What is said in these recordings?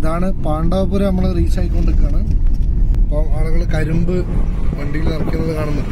ഇതാണ് പാണ്ഡവപുരം നമ്മൾ റീച്ച് ആയിക്കൊണ്ടിരിക്കുകയാണ് അപ്പോൾ ആളുകൾ കരിമ്പ് വണ്ടിയിൽ ഇറക്കുന്നത് കാണുന്നുണ്ട്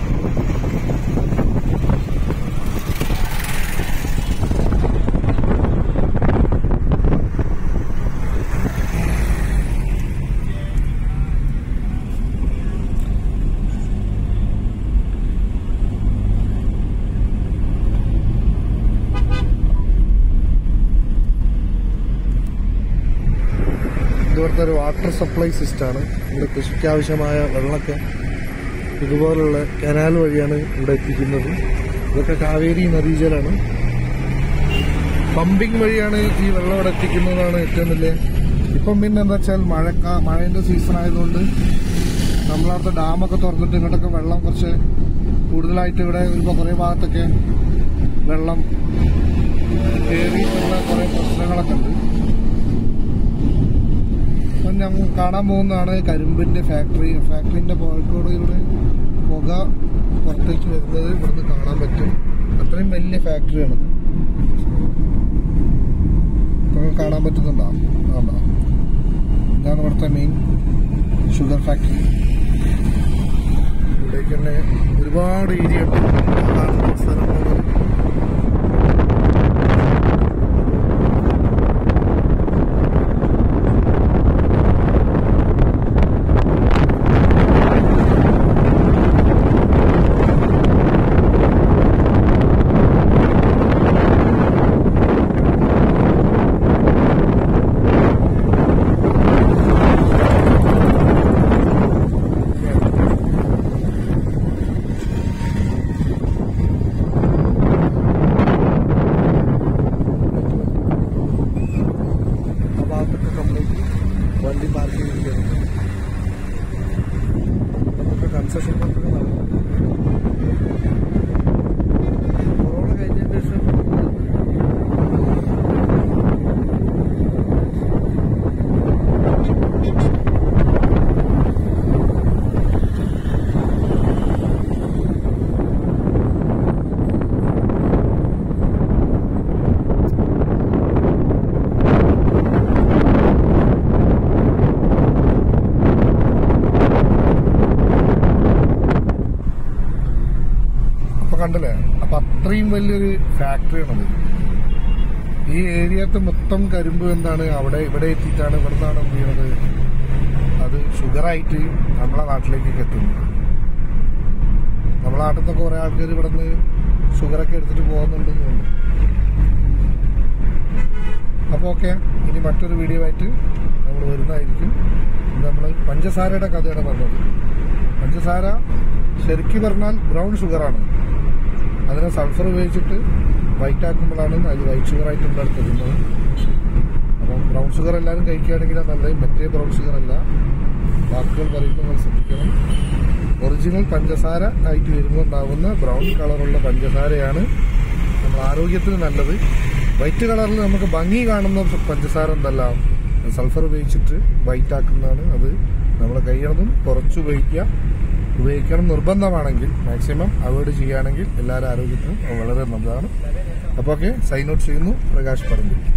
ഇതുപോലത്തെ ഒരു വാട്ടർ സപ്ലൈ സിസ്റ്റമാണ് ഇവിടെ കൃഷിക്ക് ആവശ്യമായ വെള്ളമൊക്കെ ഇതുപോലുള്ള കനാൽ വഴിയാണ് ഇവിടെ എത്തിക്കുന്നത് ഇതൊക്കെ കാവേരി നദീജലാണ് പമ്പിംഗ് വഴിയാണ് ഈ വെള്ളം ഇവിടെ എത്തിക്കുന്നതാണ് ഏറ്റവും വലിയ ഇപ്പം പിന്നെ എന്താ വെച്ചാൽ മഴക്കാ മഴയുടെ സീസൺ ആയതുകൊണ്ട് നമ്മളവിടുത്തെ ഡാമൊക്കെ തുറന്നിട്ട് ഇങ്ങോട്ടൊക്കെ വെള്ളം കുറച്ച് കൂടുതലായിട്ട് ഇവിടെ ഇപ്പോൾ കുറേ ഭാഗത്തൊക്കെ വെള്ളം കയറിയിട്ടുള്ള കുറേ പ്രശ്നങ്ങളൊക്കെ ഉണ്ട് അപ്പം ഞങ്ങൾ കാണാൻ പോകുന്നതാണ് കരിമ്പിന്റെ ഫാക്ടറി ഫാക്ടറിന്റെ കോഴിക്കോടിലൂടെ പുക പുറത്തേക്ക് വരുന്നത് ഇവിടുന്ന് കാണാൻ പറ്റും അത്രയും വലിയ ഫാക്ടറിയാണ് ഇപ്പൊ കാണാൻ പറ്റുന്നുണ്ടോ ആണ്ടോ ഇതാണ് ഇവിടുത്തെ മെയിൻ ഷുഗർ ഫാക്ടറി ഇവിടേക്ക് തന്നെ ഒരുപാട് ഏരിയ ഉണ്ട് കാണുന്ന സ്ഥലമാണ് ആ ഭാഗത്തൊക്കെ കംപ്ലീറ്റ് വണ്ടി പാർക്ക് ചെയ്തിരിക്കുകയാണ് നമുക്ക് കൺസെഷൻ കൊറോണ കഴിഞ്ഞതിന് ശേഷം അപ്പൊ കണ്ടില്ലേ അപ്പൊ അത്രയും വലിയൊരു ഫാക്ടറിയാണത് ഈ ഏരിയത്തെ മൊത്തം കരിമ്പ് എന്താണ് അവിടെ ഇവിടെ എത്തിയിട്ടാണ് ഇവിടുന്നാണ് എന്ത് ചെയ്യുന്നത് അത് ഷുഗറായിട്ട് നമ്മളെ നാട്ടിലേക്ക് എത്തുന്നത് നമ്മളെ നാട്ടിൽ നിന്നൊക്കെ കുറെ ആൾക്കാർ ഇവിടെ നിന്ന് ഷുഗറൊക്കെ എടുത്തിട്ട് പോകുന്നുണ്ടെന്ന് തോന്നുന്നു അപ്പോൾ ഓക്കെ ഇനി മറ്റൊരു വീഡിയോ ആയിട്ട് നമ്മൾ വരുന്നതായിരിക്കും നമ്മൾ പഞ്ചസാരയുടെ കഥയാണ് പറഞ്ഞത് പഞ്ചസാര ശരിക്കും പറഞ്ഞാൽ ബ്രൗൺ ഷുഗറാണ് അതിനെ സൾഫർ ഉപയോഗിച്ചിട്ട് വൈറ്റ് ആക്കുമ്പോഴാണ് അത് വൈറ്റ് ഷുഗർ ആയിട്ട് നമ്മുടെ അടുത്ത് എത്തുന്നത് അപ്പം ബ്രൗൺ ഷുഗർ എല്ലാവരും കഴിക്കുകയാണെങ്കിൽ അത് നല്ലത് മറ്റേ ബ്രൗൺ ഷുഗർ അല്ല വാക്കുകൾ പറയുമ്പോൾ നമ്മൾ ശ്രദ്ധിക്കണം ഒറിജിനൽ പഞ്ചസാര ആയിട്ട് വരുമ്പോൾ ഉണ്ടാകുന്ന ബ്രൗൺ കളറുള്ള പഞ്ചസാരയാണ് നമ്മൾ ആരോഗ്യത്തിന് നല്ലത് വൈറ്റ് കളറിൽ നമുക്ക് ഭംഗി കാണുന്ന പഞ്ചസാര എന്തല്ല സൾഫർ ഉപയോഗിച്ചിട്ട് വൈറ്റ് ആക്കുന്നതാണ് അത് നമ്മൾ കഴിയണതും കുറച്ച് ഉപയോഗിക്കുക ഉപയോഗിക്കണം നിർബന്ധമാണെങ്കിൽ മാക്സിമം അവോയ്ഡ് ചെയ്യുകയാണെങ്കിൽ എല്ലാവരുടെ ആരോഗ്യത്തിനും വളരെ നല്ലതാണ് അപ്പോൾ ഓക്കെ സൈൻ ഔട്ട് ചെയ്യുന്നു പ്രകാശ് പറമ്പി